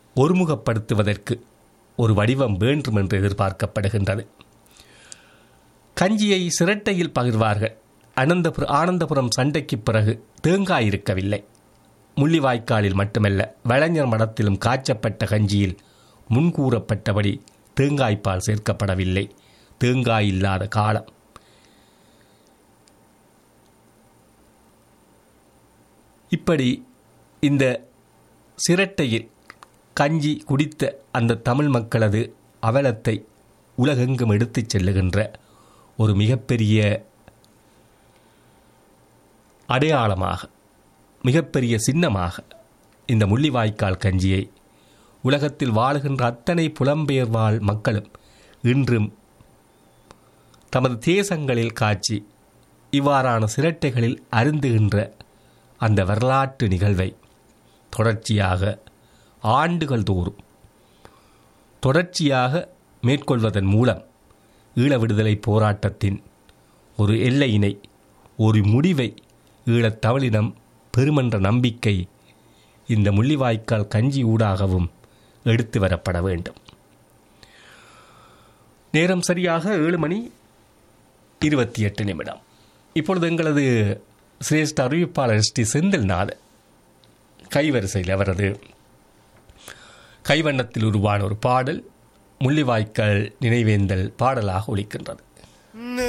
ஒருமுகப்படுத்துவதற்கு ஒரு வடிவம் வேண்டும் என்று எதிர்பார்க்கப்படுகின்றது கஞ்சியை சிரட்டையில் பகிர்வார்கள் அனந்தபுர ஆனந்தபுரம் சண்டைக்கு பிறகு தேங்காய் இருக்கவில்லை முள்ளிவாய்க்காலில் மட்டுமல்ல வளைஞர் மடத்திலும் காய்ச்சப்பட்ட கஞ்சியில் முன்கூறப்பட்டபடி தேங்காய்ப்பால் சேர்க்கப்படவில்லை தேங்காய் இல்லாத காலம் இப்படி இந்த சிரட்டையில் கஞ்சி குடித்த அந்த தமிழ் மக்களது அவலத்தை உலகெங்கும் எடுத்துச் செல்லுகின்ற ஒரு மிகப்பெரிய அடையாளமாக மிகப்பெரிய சின்னமாக இந்த முள்ளிவாய்க்கால் கஞ்சியை உலகத்தில் வாழுகின்ற அத்தனை புலம்பெயர் வாழ் மக்களும் இன்றும் தமது தேசங்களில் காட்சி இவ்வாறான சிரட்டைகளில் அருந்துகின்ற அந்த வரலாற்று நிகழ்வை தொடர்ச்சியாக ஆண்டுகள் தோறும் தொடர்ச்சியாக மேற்கொள்வதன் மூலம் ஈழ விடுதலை போராட்டத்தின் ஒரு எல்லையினை ஒரு முடிவை ஈழத் தமிழினம் பெருமென்ற நம்பிக்கை இந்த முள்ளிவாய்க்கால் கஞ்சி ஊடாகவும் எடுத்து வரப்பட வேண்டும் நேரம் சரியாக ஏழு மணி இருபத்தி எட்டு நிமிடம் இப்பொழுது எங்களது சிரேஷ்ட அறிவிப்பாளர் ஸ்ரீ செந்தில்நாதன் கைவரிசையில் அவரது கைவண்ணத்தில் உருவான ஒரு பாடல் முள்ளிவாய்க்கால் நினைவேந்தல் பாடலாக ஒலிக்கின்றது